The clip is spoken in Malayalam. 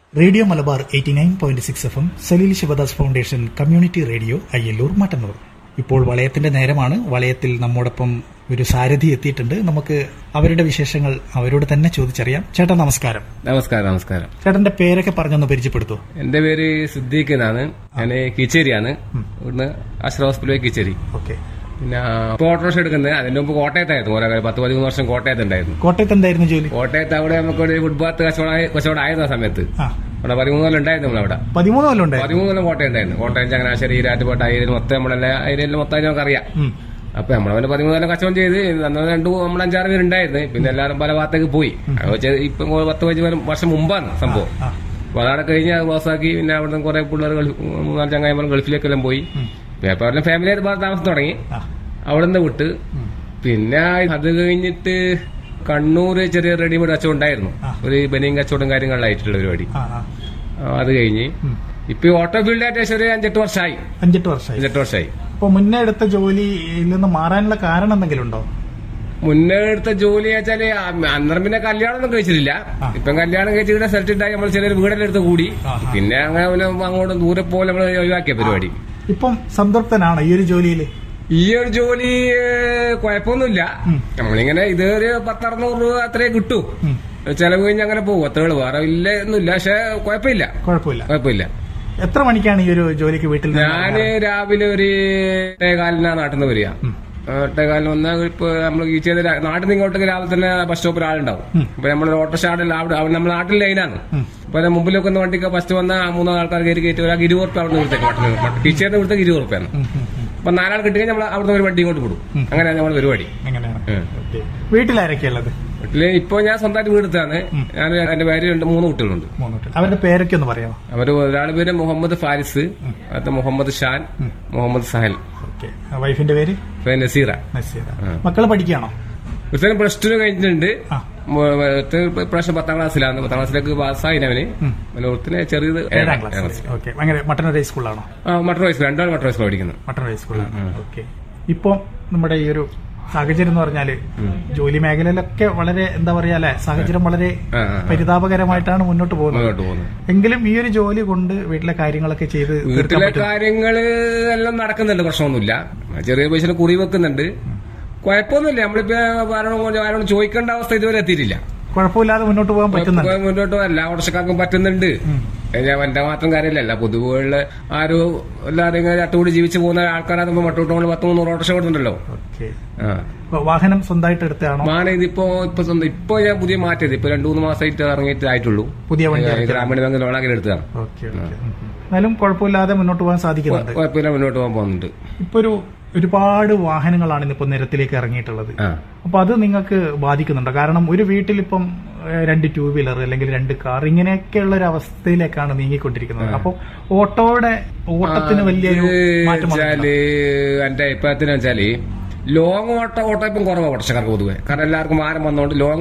Radio Malabar eighty nine point six F M Saleel Sivadas foundation community radio Ayyallur Mattannur ഇപ്പോൾ വളയത്തിന്റെ നേരമാണ് വളയത്തിൽ നമ്മോടൊപ്പം ഒരു സാരഥി എത്തിയിട്ടുണ്ട് നമുക്ക് അവരുടെ വിശേഷങ്ങൾ അവരോട് തന്നെ ചോദിച്ചറിയാം ചേട്ടാ നമസ്കാരം നമസ്കാരം നമസ്കാരം ചേട്ടന്റെ പേരൊക്കെ പറഞ്ഞൊന്ന് പരിചയപ്പെടുത്തൂ എന്റെ പേര് സിദ്ദീഖ് എന്നാണ് ഞാൻ കിച്ചേരിയാണ് ഇവിടുന്ന് അഷ്റഫ് ഹോസ്പിറ്റൽ കിച്ചേരി ഓക്കെ പിന്നെ ഇപ്പൊ ഓട്ടോറിക്ഷ എടുക്കുന്നത് അതിന്റെ മുമ്പ് കോട്ടയത്തായിരുന്നു ഓരോ പത്ത് പതിമൂന്ന് വർഷം കോട്ടയത്ത് ഉണ്ടായിരുന്നു കോട്ടയത്ത് എന്തായിരുന്നു ജോലി കോട്ടയത്ത് അവിടെ നമുക്ക് ഒരു ഫുട്ബാത്ത് കച്ചവടം കച്ചവടം ആയിരുന്നു ആ സമയത്ത് ആ അവിടെ പതിമൂന്ന് കൊല്ലം ഉണ്ടായിരുന്നു നമ്മളവിടെ പതിമൂന്ന് കൊല്ലം ഉണ്ടായിരുന്നു പതിമൂന്ന് കൊല്ലം കോട്ടയം ഉണ്ടായിരുന്നു കോട്ടയം ചങ്ങനാശ്ശേരി ഈരാറ്റുപേട്ട ഏരിയയിൽ മൊത്തം നമ്മളെല്ലാം ഏരിയയിൽ മൊത്തം നമുക്കറിയാം ഉം. അപ്പൊ നമ്മളവന്റെ പതിമൂന്ന് കൊല്ലം കച്ചവടം ചെയ്ത് അന്ന് രണ്ടു നമ്മൾ അഞ്ചാറ് പേരുണ്ടായിരുന്നു പിന്നെ എല്ലാവരും പല ഭാഗത്തേക്ക് പോയി അത് വെച്ച് ഇപ്പൊ പത്ത് പതിനഞ്ച് വർഷം മുമ്പാണ് സംഭവം ആ അപ്പൊ അതവിടെ കഴിഞ്ഞ് അത് ക്ലോസാക്കി പിന്നെ അവിടെ കുറെ പിള്ളേർ മൂന്നാല് ചങ്ങായിമാർ ഗൾഫിലേക്കെല്ലാം പോയി പിന്നെ അപ്പൊ അവരുടെ ഫാമിലി ആയിട്ട് ഭാഗത്ത് താമസം തുടങ്ങി ആ അവിടെ നിന്ന് വിട്ട് പിന്നെ അത് കഴിഞ്ഞിട്ട് കണ്ണൂര് ചെറിയ റെഡിമെയ്ഡ് കച്ചവടം ഉണ്ടായിരുന്നു ഒരു ബനിയും കച്ചവടം കാര്യങ്ങളിലായിട്ടുള്ള പരിപാടി ആ ആ ആ, അത് കഴിഞ്ഞ് ഇപ്പൊ ഈ ഓട്ടോ ഫീൽഡായിട്ട് ഏകദേശം ഒരു അഞ്ചെട്ട് വർഷമായി അഞ്ചെട്ട് വർഷമായി അഞ്ചെട്ട് വർഷമായി അപ്പൊ മുന്നേ എടുത്ത ജോലിയിൽ നിന്ന് മാറാനുള്ള കാരണം എന്തെങ്കിലും ഉണ്ടോ മുന്നേ എടുത്ത ജോലി വെച്ചാല് അന്നേരം പിന്നെ കല്യാണം ഒന്നും കഴിച്ചിട്ടില്ല ഇപ്പം കല്യാണം കഴിച്ചിട്ട് സെലക്ട് ഉണ്ടായി നമ്മൾ ചെറിയൊരു വീടെല്ലാം എടുത്ത് കൂടി പിന്നെ അങ്ങനെ പിന്നെ അങ്ങോട്ട് ദൂരെ പോലെ നമ്മൾ ഒഴിവാക്കിയ പരിപാടി ഇപ്പം സംതൃപ്തനാണ് ഈ ഒരു ജോലിയിൽ ഈ ഒരു ജോലി ഏഹ്, കുഴപ്പമൊന്നുമില്ല നമ്മളിങ്ങനെ ഇത് ഒരു പത്തറുന്നൂറ് രൂപ അത്രേ കിട്ടൂ ചെലവ് കഴിഞ്ഞ് അങ്ങനെ പോകും അത്രേ ഉള്ളൂ വേറെ ഇല്ല ഒന്നുമില്ല പക്ഷെ കുഴപ്പമില്ല കുഴപ്പമില്ല കുഴപ്പമില്ല എത്ര മണിക്കാണ് ഈ ഒരു ജോലിക്ക് വീട്ടിൽ നിന്ന് ഞാന് രാവിലെ ഒരു എട്ടേകാലിനാ നാട്ടിൽ നിന്ന് വരിക എട്ടേകാലിന് വന്നാൽ ഇപ്പൊ നമ്മൾ ഈ ചെയ്ത രാ- നാട്ടിൽ നിന്ന് ഇങ്ങോട്ടേക്ക് രാവിലെ തന്നെ ബസ് സ്റ്റോപ്പിൽ ആളുണ്ടാവും ഇപ്പൊ നമ്മൾ ഓട്ടോ സ്റ്റാൻഡിൽ അവിടെ അവിടെ നമ്മുടെ നാട്ടിൽ ലൈനാണ് ഇപ്പൊ അതിന്റെ മുമ്പിലൊക്കെ ഒന്ന് വണ്ടിക്ക് ഫസ്റ്റ് വന്ന മൂന്നോ ആൾക്കാർ കയറി കയറ്റി ഒരാൾക്ക് ഇരുപത് റുപ്യ അവിടെ നിന്ന് ടീച്ചറിന്റെ ഇവിടുത്തെ ഇരുപത് റുപ്യാണ് അപ്പൊ നാലാൾ കിട്ടിയാൽ നമ്മൾ അവിടുന്ന് ഒരു വണ്ടി ഇങ്ങോട്ട് വിടും അങ്ങനെയാണ് നമ്മൾ പരിപാടി എങ്ങനെയാണ് ഉം. ഓക്കെ വീട്ടിലാരൊക്കെയുള്ളത് വീട്ടില് ഇപ്പൊ ഞാൻ സ്വന്തമായിട്ട് വീടെടുത്താണ് ഞാൻ എന്റെ ഭാര്യ രണ്ട് മൂന്ന് കുട്ടികളുണ്ട് മൂന്ന് കുട്ടികൾ അവരുടെ പേരൊക്കെ ഒന്ന് പറയാമോ അവര് ഒരാളുടെ പേര് മുഹമ്മദ് ഫാരിസ് അടുത്ത മുഹമ്മദ് ഷാൻ മുഹമ്മദ് സഹൽ ഓക്കെ വൈഫിന്റെ പേര് പിന്നെ നസീറ നസീറ മക്കള് പഠിക്കുകയാണോ ഒരുത്തൻ പ്ലസ് ടു കഴിഞ്ഞിട്ടുണ്ട് ആ മ- ഒരുത്തൻ ഇപ്രാവശ്യം പത്താം ക്ലാസ്സിലാണ് പത്താം ക്ലാസ്സിലേക്ക് പാസ്സായി അവന് പിന്നെ ഒരുത്തിന് ചെറിയത് ഏഴാം ക്ലാസ് ഓക്കെ ഭയങ്കര മട്ടന്നൂർ ഹൈസ്കൂളാണോ ആ മട്ടർ വയസ്സ് രണ്ടാൾ മട്ടർ വയസ്സിൽ പഠിക്കുന്നത് മട്ടന്നൂർ ഹൈസ്കൂളാണ് ഓക്കെ ഇപ്പൊ നമ്മുടെ ഈ ഒരു സാഹചര്യം എന്ന് പറഞ്ഞാല് ജോലി മേഖലയിലൊക്കെ വളരെ എന്താ പറയാ അല്ലെ സാഹചര്യം വളരെ ആ, ആ, ആ. പരിതാപകരമായിട്ടാണ് മുന്നോട്ട് പോകുന്നത് മുന്നോട്ട് പോകുന്നത് എങ്കിലും ഈ ഒരു ജോലി കൊണ്ട് വീട്ടിലെ കാര്യങ്ങളൊക്കെ ചെയ്ത് തീർക്കാൻ വീട്ടിലെ പറ്റും കാര്യങ്ങള് എല്ലാം നടക്കുന്നുണ്ട് പ്രശ്നമൊന്നുമില്ല ചെറിയ പൈസ കുറി വെക്കുന്നുണ്ട് കുഴപ്പമൊന്നുമില്ല നമ്മളിപ്പോ ആരോടും ആരോടും ചോദിക്കേണ്ട അവസ്ഥ ഇതുവരെ എത്തിയിട്ടില്ല കുഴപ്പമില്ലാതെ മുന്നോട്ട് പോകാൻ പറ്റുന്നുണ്ട് ഇപ്പൊ മുന്നോട്ട് എല്ലാ ഓട്ടർഷക്കാർക്കും പറ്റുന്നുണ്ട് ഞാൻ എന്റെ മാത്രം കാര്യമില്ല പൊതുവെയുള്ള ആരും എല്ലാവരും ഇങ്ങനെ അട്ടുകൂടി ജീവിച്ചു പോകുന്ന ആൾക്കാരാകുമ്പോ മട്ടോട്ട് പത്ത് മൂന്നൂറ് ഓട്ടർഷ കൊടുക്കുന്നുണ്ടല്ലോ ഓക്കെ ആ ഇപ്പൊ വാഹനം സ്വന്തമായിട്ട് എടുത്താണോ മാന ഇതിപ്പോ ഇപ്പൊ സ്വന്തം ഇപ്പൊ ഞാൻ പുതിയ മാറ്റിയത് ഇപ്പൊ രണ്ടു മൂന്ന് മാസമായിട്ട് ഇറങ്ങിയിട്ട് ആയിട്ടുള്ളൂ പുതിയ വണ്ടി ഏ, ഗ്രാമീണ ബാങ്ക് ലോണാക്കി എടുത്തതാണ് ഓക്കെ ഓക്കെ എന്നാലും കുഴപ്പമില്ലാതെ മുന്നോട്ട് പോകാൻ സാധിക്കുന്നുണ്ട് കുഴപ്പമില്ല മുന്നോട്ട് പോകാൻ പോകുന്നുണ്ട് ഇപ്പൊ ഒരു ഒരുപാട് വാഹനങ്ങളാണ് ഇന്നിപ്പോ നിരത്തിലേക്ക് ഇറങ്ങിയിട്ടുള്ളത് ആ അപ്പൊ അത് നിങ്ങൾക്ക് ബാധിക്കുന്നുണ്ടോ കാരണം ഒരു വീട്ടിലിപ്പം ഏഹ്, രണ്ട് ടൂ വീലർ അല്ലെങ്കിൽ രണ്ട് കാർ ഇങ്ങനെയൊക്കെയുള്ള ഒരു അവസ്ഥയിലേക്കാണ് നീങ്ങിക്കൊണ്ടിരിക്കുന്നത് അപ്പൊ ഓട്ടോയുടെ ഓട്ടത്തിന് വലിയൊരു മാറ്റം വന്നിട്ടുണ്ടോ? വെച്ചാല് എന്റെ അഭിപ്രായത്തിന് വെച്ചാല് ലോങ് ഓട്ട ഓട്ടം ഇപ്പം കുറവാണ് ഓട്ടർഷക്കാർക്ക് പൊതുവെ കാരണം എല്ലാവർക്കും മാനം വന്നോണ്ട് ലോങ്